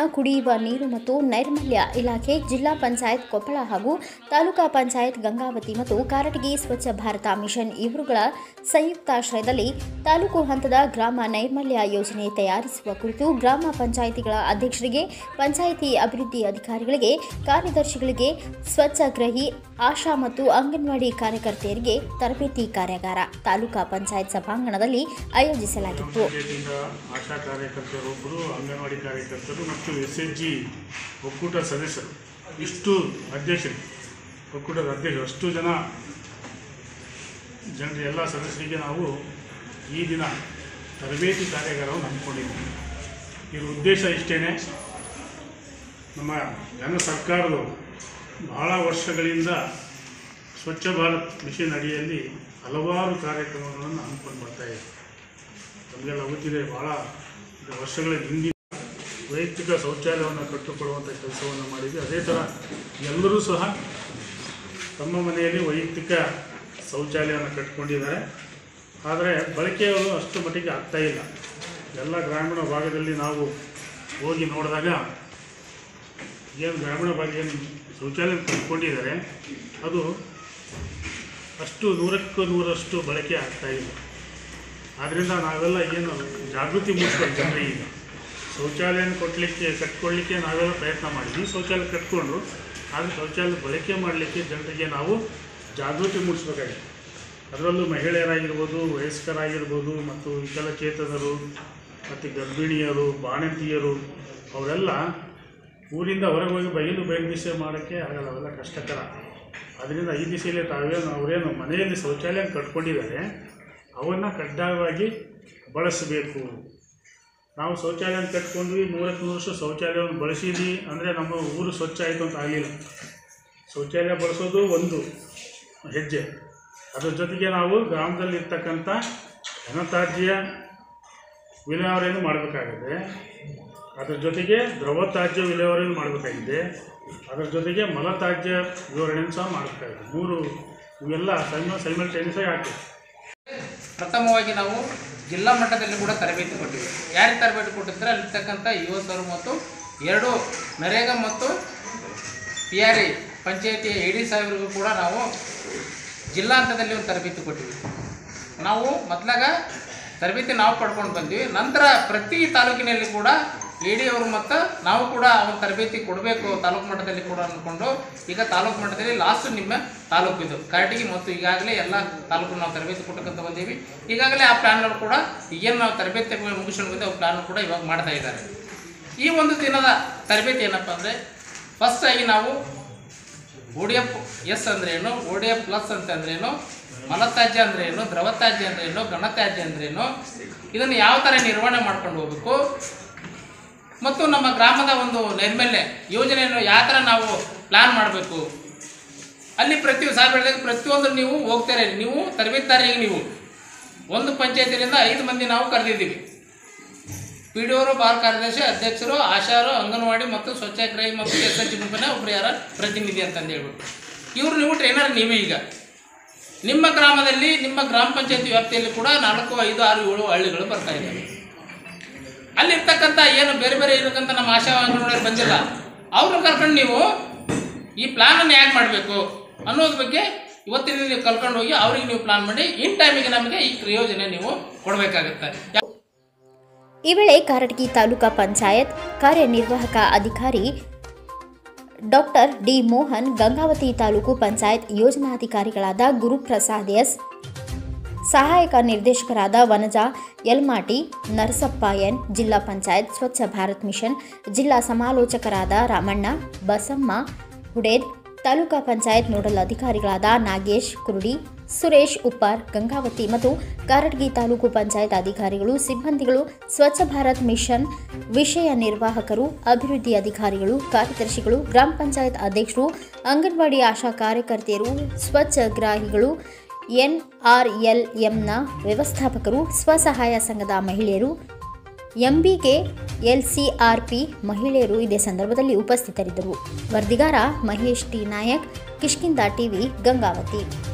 ಕುಡಿಯುವ ನೀರು ಮತ್ತು ನೈರ್ಮಲ್ಯ ಇಲಾಖೆ ಜಿಲ್ಲಾ ಪಂಚಾಯತ್ ಕೊಪ್ಪಳ ಹಾಗೂ ತಾಲೂಕಾ ಪಂಚಾಯತ್ ಗಂಗಾವತಿ ಮತ್ತು ಕಾರಟಗಿ ಸ್ವಚ್ಛ ಭಾರತ ಮಿಷನ್ ಇವರುಗಳ ಸಂಯುಕ್ತಾಶ್ರಯದಲ್ಲಿ ತಾಲೂಕು ಹಂತದ ಗ್ರಾಮ ನೈರ್ಮಲ್ಯ ಯೋಜನೆ ತಯಾರಿಸುವ ಕುರಿತು ಗ್ರಾಮ ಪಂಚಾಯಿತಿಗಳ ಅಧ್ಯಕ್ಷರಿಗೆ ಪಂಚಾಯಿತಿ ಅಭಿವೃದ್ಧಿ ಅಧಿಕಾರಿಗಳಿಗೆ ಕಾರ್ಯದರ್ಶಿಗಳಿಗೆ ಸ್ವಚ್ಛಗ್ರಹಿ ಆಶಾ ಮತ್ತು ಅಂಗನವಾಡಿ ಕಾರ್ಯಕರ್ತೆಯರಿಗೆ ತರಬೇತಿ ಕಾರ್ಯಾಗಾರ ತಾಲೂಕಾ ಪಂಚಾಯತ್ ಸಭಾಂಗಣದಲ್ಲಿ ಆಯೋಜಿಸಲಾಗಿತ್ತು ಪಂಚಾಯತಿಯಿಂದ ಆಶಾ ಕಾರ್ಯಕರ್ತರೊಬ್ಬರು ಅಂಗನವಾಡಿ ಕಾರ್ಯಕರ್ತರು ಮತ್ತು ಎಸ್ ಎಚ್ ಜಿ ಒಕ್ಕೂಟ ಸದಸ್ಯರು ಇಷ್ಟು ಅಧ್ಯಕ್ಷರು ಒಕ್ಕೂಟದ ಅಧ್ಯಕ್ಷರು ಅಷ್ಟು ಜನ ಜನರ ಎಲ್ಲ ಸದಸ್ಯರಿಗೆ ನಾವು ಈ ದಿನ ತರಬೇತಿ ಕಾರ್ಯಾಗಾರವನ್ನು ಹಮ್ಮಿಕೊಂಡಿದ್ದೀವಿ ಇದರ ಉದ್ದೇಶ ಇಷ್ಟೇ ನಮ್ಮ ಜನ ಸರ್ಕಾರದವರು ಬಹಳ ವರ್ಷಗಳಿಂದ ಸ್ವಚ್ಛ ಭಾರತ್ ಮಿಷನ್ ಅಡಿಯಲ್ಲಿ ಹಲವಾರು ಕಾರ್ಯಕ್ರಮಗಳನ್ನು ಹಮ್ಮಿಕೊಂಡು ಬರ್ತಾ ಇದೆ ನಮಗೆಲ್ಲ ಗೊತ್ತಿದೆ ಭಾಳ ಇದು ವರ್ಷಗಳ ಹಿಂದಿನ ವೈಯಕ್ತಿಕ ಶೌಚಾಲಯವನ್ನು ಕಟ್ಟಿಕೊಳ್ಳುವಂಥ ಕೆಲಸವನ್ನು ಮಾಡಿದ್ವಿ ಅದೇ ಥರ ಎಲ್ಲರೂ ಸಹ ತಮ್ಮ ಮನೆಯಲ್ಲಿ ವೈಯಕ್ತಿಕ ಶೌಚಾಲಯವನ್ನು ಕಟ್ಕೊಂಡಿದ್ದಾರೆ ಆದರೆ ಬಳಕೆಗಳು ಅಷ್ಟು ಮಟ್ಟಿಗೆ ಆಗ್ತಾ ಇಲ್ಲ ಎಲ್ಲ ಗ್ರಾಮೀಣ ಭಾಗದಲ್ಲಿ ನಾವು ಹೋಗಿ ನೋಡಿದಾಗ ಏನು ಗ್ರಾಮೀಣ ಭಾಗ ಏನು ಶೌಚಾಲಯ ಕಟ್ಕೊಂಡಿದ್ದಾರೆ ಅದು ಅಷ್ಟು ನೂರಕ್ಕೂ ನೂರಷ್ಟು ಬಳಕೆ ಆಗ್ತಾ ಇಲ್ಲ ಆದ್ದರಿಂದ ನಾವೆಲ್ಲ ಏನು ಜಾಗೃತಿ ಮೂಡಿಸ್ಬೇಕು ಜನರಿಗೆ ಶೌಚಾಲಯ ಕೊಟ್ಟಲಿಕ್ಕೆ ಕಟ್ಕೊಳ್ಳಿಕ್ಕೆ ನಾವೆಲ್ಲ ಪ್ರಯತ್ನ ಮಾಡಿದ್ವಿ ಶೌಚಾಲಯ ಕಟ್ಕೊಂಡು ಆದರೆ ಶೌಚಾಲಯ ಬಳಕೆ ಮಾಡಲಿಕ್ಕೆ ಜನರಿಗೆ ನಾವು ಜಾಗೃತಿ ಮೂಡಿಸ್ಬೇಕಾಗಿದೆ ಅದರಲ್ಲೂ ಮಹಿಳೆಯರಾಗಿರ್ಬೋದು ವಯಸ್ಕರಾಗಿರ್ಬೋದು ಮತ್ತು ವಿಕಲಚೇತನರು ಮತ್ತು ಗರ್ಭಿಣಿಯರು ಬಾಣಂತಿಯರು ಅವರೆಲ್ಲ ಊರಿಂದ ಹೊರಗೆ ಹೋಗಿ ಬಯಲು ಬಯಲು ದಿಸೆ ಮಾಡೋಕ್ಕೆ ಆಗಲ್ಲ ಅವೆಲ್ಲ ಕಷ್ಟಕರ ಅದರಿಂದ ಈ ದಿಸೆಯಲ್ಲಿ ತಾವೇನು ಅವರೇನು ಮನೆಯಲ್ಲಿ ಶೌಚಾಲಯ ಕಟ್ಕೊಂಡಿದ್ದಾರೆ ಅವನ್ನು ಕಡ್ಡಾಯವಾಗಿ ಬಳಸಬೇಕು ನಾವು ಶೌಚಾಲಯ ಕಟ್ಕೊಂಡ್ವಿ ನೂರಕ್ಕೆ ನೂರು ವರ್ಷ ಶೌಚಾಲಯವನ್ನು ಬಳಸಿದ್ವಿ ಅಂದರೆ ನಮ್ಮ ಊರು ಸ್ವಚ್ಛ ಆಯಿತು ಅಂತ ಆಗಲಿಲ್ಲ ಶೌಚಾಲಯ ಬಳಸೋದು ಒಂದು ಹೆಜ್ಜೆ ಅದ್ರ ಜೊತೆಗೆ ನಾವು ಗ್ರಾಮದಲ್ಲಿ ಇರ್ತಕ್ಕಂಥ ಘನತ್ಯಾಜ್ಯ ವಿಲೇವಾರಿಯನ್ನು ಮಾಡಬೇಕಾಗಿದೆ ಅದ್ರ ಜೊತೆಗೆ ದ್ರವ ತ್ಯಾಜ್ಯ ವಿಲೇವಾರಿಯನ್ನು ಮಾಡಬೇಕಾಗಿದೆ ಅದರ ಜೊತೆಗೆ ಮಲತ್ಯಾಜ್ಯ ವಿವರಣೆಯನ್ನು ಸಹ ಮಾಡಬೇಕಾಗಿದೆ ಮೂರು ಇವೆಲ್ಲ ಸೈಮ ಸೈಮಲ್ಟೇನಿಯಸ್ ಆಗಿ ಆಗ್ತದೆ ಪ್ರಥಮವಾಗಿ ನಾವು ಜಿಲ್ಲಾ ಮಟ್ಟದಲ್ಲಿ ಕೂಡ ತರಬೇತಿ ಕೊಟ್ಟಿವಿ ಯಾರಿಗೆ ತರಬೇತಿ ಕೊಟ್ಟಿದ್ರೆ ಅಲ್ಲಿರ್ತಕ್ಕಂಥ ಯುವಕರು ಮತ್ತು ಎರಡು ನರೇಗಾ ಮತ್ತು ಪಿ ಆರ್ ಇ ಪಂಚಾಯತಿ ಎ ಡಿ ಸಾಹೇಬರಿಗೂ ಕೂಡ ನಾವು ಜಿಲ್ಲಾ ಹಂತದಲ್ಲಿ ಒಂದು ತರಬೇತಿ ಕೊಟ್ಟಿವಿ ನಾವು ಮೊದಲಾಗ ತರಬೇತಿ ನಾವು ಪಡ್ಕೊಂಡು ಬಂದ್ವಿ ನಂತರ ಪ್ರತಿ ತಾಲೂಕಿನಲ್ಲಿ ಕೂಡ ಎ ಡಿ ಅವರು ಮತ್ತು ನಾವು ಕೂಡ ಒಂದು ತರಬೇತಿ ಕೊಡಬೇಕು ತಾಲೂಕು ಮಟ್ಟದಲ್ಲಿ ಕೂಡ ಅಂದ್ಕೊಂಡು ಈಗ ತಾಲೂಕು ಮಟ್ಟದಲ್ಲಿ ಲಾಸ್ಟ್ ನಿಮ್ಮ ತಾಲೂಕು ಇದು ಕರಟಗಿ ಮತ್ತು ಈಗಾಗಲೇ ಎಲ್ಲ ತಾಲೂಕು ನಾವು ತರಬೇತಿ ಕೊಟ್ಟಕ್ಕಂತ ಬಂದೀವಿ ಈಗಾಗಲೇ ಆ ಪ್ಲ್ಯಾನ್ಗಳು ಕೂಡ ಏನು ನಾವು ತರಬೇತಿ ಮುಗಿಸ್ಕೊಂಡು ಬಂದೆ ಆ ಪ್ಲ್ಯಾನ್ ಕೂಡ ಇವಾಗ ಮಾಡ್ತಾ ಇದ್ದಾರೆ ಈ ಒಂದು ದಿನದ ತರಬೇತಿ ಏನಪ್ಪ ಅಂದರೆ ಫಸ್ಟ್ ಆಗಿ ನಾವು ಓ ಡಿ ಎಫ್ ಎಸ್ ಅಂದ್ರೇನು ಓ ಡಿ ಎಫ್ ಪ್ಲಸ್ ಅಂತ ಅಂದ್ರೇನು ಮಲತ್ಯಾಜ್ಯ ಅಂದ್ರೇನು ದ್ರವತ್ಯಾಜ್ಯ ಅಂದ್ರೇನು ಘನತ್ಯಾಜ್ಯ ಅಂದ್ರೇನು ಇದನ್ನು ಯಾವ ಥರ ನಿರ್ವಹಣೆ ಮಾಡ್ಕೊಂಡು ಹೋಗ್ಬೇಕು ಮತ್ತು ನಮ್ಮ ಗ್ರಾಮದ ಒಂದು ನೈರ್ಮಲ್ಯ ಯೋಜನೆಯನ್ನು ಯಾವ ಥರ ನಾವು ಪ್ಲ್ಯಾನ್ ಮಾಡಬೇಕು ಅಲ್ಲಿ ಪ್ರತಿ ಸಾಹೇಬ್ ಹೇಳಿದಾಗ ಪ್ರತಿಯೊಂದು ನೀವು ಹೋಗ್ತಾರೆ ನೀವು ತರಬೇತಿದಾರರಿಗೆ ನೀವು ಒಂದು ಪಂಚಾಯತಿನಿಂದ ಐದು ಮಂದಿ ನಾವು ಕರೆದಿದ್ದೀವಿ ಪಿ ಡಿ ಅವರು ಬಾರ್ ಕಾರ್ಯದರ್ಶಿ ಅಧ್ಯಕ್ಷರು ಆಶಾರು ಅಂಗನವಾಡಿ ಮತ್ತು ಸ್ವಚ್ಛಗ್ರಹಿ ಮತ್ತು ಎಸ್ ಎಚ್ ಗುಂಪಿನ ಒಬ್ಬರು ಯಾರ ಪ್ರತಿನಿಧಿ ಅಂತಂದು ಹೇಳ್ಬಿಟ್ಟು ಇವರು ನೀವು ಟ್ರೈನರ್ ನೀವೇ ಈಗ ನಿಮ್ಮ ಗ್ರಾಮದಲ್ಲಿ ನಿಮ್ಮ ಗ್ರಾಮ ಪಂಚಾಯತಿ ವ್ಯಾಪ್ತಿಯಲ್ಲಿ ಕೂಡ ನಾಲ್ಕು ಐದು ಆರು ಏಳು ಹಳ್ಳಿಗಳು ಬರ್ತಾ ಇದ್ದಾವೆ ಅಲ್ಲಿರ್ತಕ್ಕಂಥ ಏನು ಬೇರೆ ಬೇರೆ ಇರತಕ್ಕಂಥ ನಮ್ಮ ಆಶಾ ಅಂಗನವಾಡಿ ಬಂದಿಲ್ಲ ಅವ್ರನ್ನ ಕರ್ಕೊಂಡು ನೀವು ಈ ಪ್ಲಾನನ್ನು ಯಾಕೆ ಮಾಡಬೇಕು ಅನ್ನೋದ್ರ ಬಗ್ಗೆ ಇವತ್ತಿನ ನೀವು ಕಲ್ಕೊಂಡು ಹೋಗಿ ಅವ್ರಿಗೆ ನೀವು ಪ್ಲಾನ್ ಮಾಡಿ ಇನ್ ಟೈಮಿಗೆ ನಮಗೆ ಈ ಯೋಜನೆ ನೀವು ಕೊಡಬೇಕಾಗುತ್ತೆ ಈ ವೇಳೆ ಕಾರಟಗಿ ತಾಲೂಕಾ ಪಂಚಾಯತ್ ಕಾರ್ಯನಿರ್ವಾಹಕ ಅಧಿಕಾರಿ ಡಾಕ್ಟರ್ ಡಿ ಮೋಹನ್ ಗಂಗಾವತಿ ತಾಲೂಕು ಪಂಚಾಯತ್ ಯೋಜನಾಧಿಕಾರಿಗಳಾದ ಗುರುಪ್ರಸಾದ್ ಎಸ್ ಸಹಾಯಕ ನಿರ್ದೇಶಕರಾದ ವನಜಾ ಯಲ್ಮಾಟಿ ನರಸಪ್ಪ ಎನ್ ಜಿಲ್ಲಾ ಪಂಚಾಯತ್ ಸ್ವಚ್ಛ ಭಾರತ್ ಮಿಷನ್ ಜಿಲ್ಲಾ ಸಮಾಲೋಚಕರಾದ ರಾಮಣ್ಣ ಬಸಮ್ಮ ಹುಡೇದ್ ತಾಲೂಕಾ ಪಂಚಾಯತ್ ನೋಡಲ್ ಅಧಿಕಾರಿಗಳಾದ ನಾಗೇಶ್ ಕುರುಡಿ ಸುರೇಶ್ ಉಪ್ಪಾರ್ ಗಂಗಾವತಿ ಮತ್ತು ಕಾರಟಗಿ ತಾಲೂಕು ಪಂಚಾಯತ್ ಅಧಿಕಾರಿಗಳು ಸಿಬ್ಬಂದಿಗಳು ಸ್ವಚ್ಛ ಭಾರತ್ ಮಿಷನ್ ವಿಷಯ ನಿರ್ವಾಹಕರು ಅಭಿವೃದ್ಧಿ ಅಧಿಕಾರಿಗಳು ಕಾರ್ಯದರ್ಶಿಗಳು ಗ್ರಾಮ ಪಂಚಾಯತ್ ಅಧ್ಯಕ್ಷರು ಅಂಗನವಾಡಿ ಆಶಾ ಕಾರ್ಯಕರ್ತೆಯರು ಸ್ವಚ್ಛಗ್ರಾಹಿಗಳು ಎನ್ಆರ್ಎಲ್ಎಂನ ವ್ಯವಸ್ಥಾಪಕರು ಸ್ವಸಹಾಯ ಸಂಘದ ಮಹಿಳೆಯರು ಎಂಬಿಕೆ ಎಲ್ಸಿಆರ್ಪಿ ಮಹಿಳೆಯರು ಇದೇ ಸಂದರ್ಭದಲ್ಲಿ ಉಪಸ್ಥಿತರಿದ್ದರು ವರದಿಗಾರ ಮಹೇಶ್ ಟಿ ನಾಯಕ್ ಕಿಷ್ಕಿಂದ ಟಿವಿ ಗಂಗಾವತಿ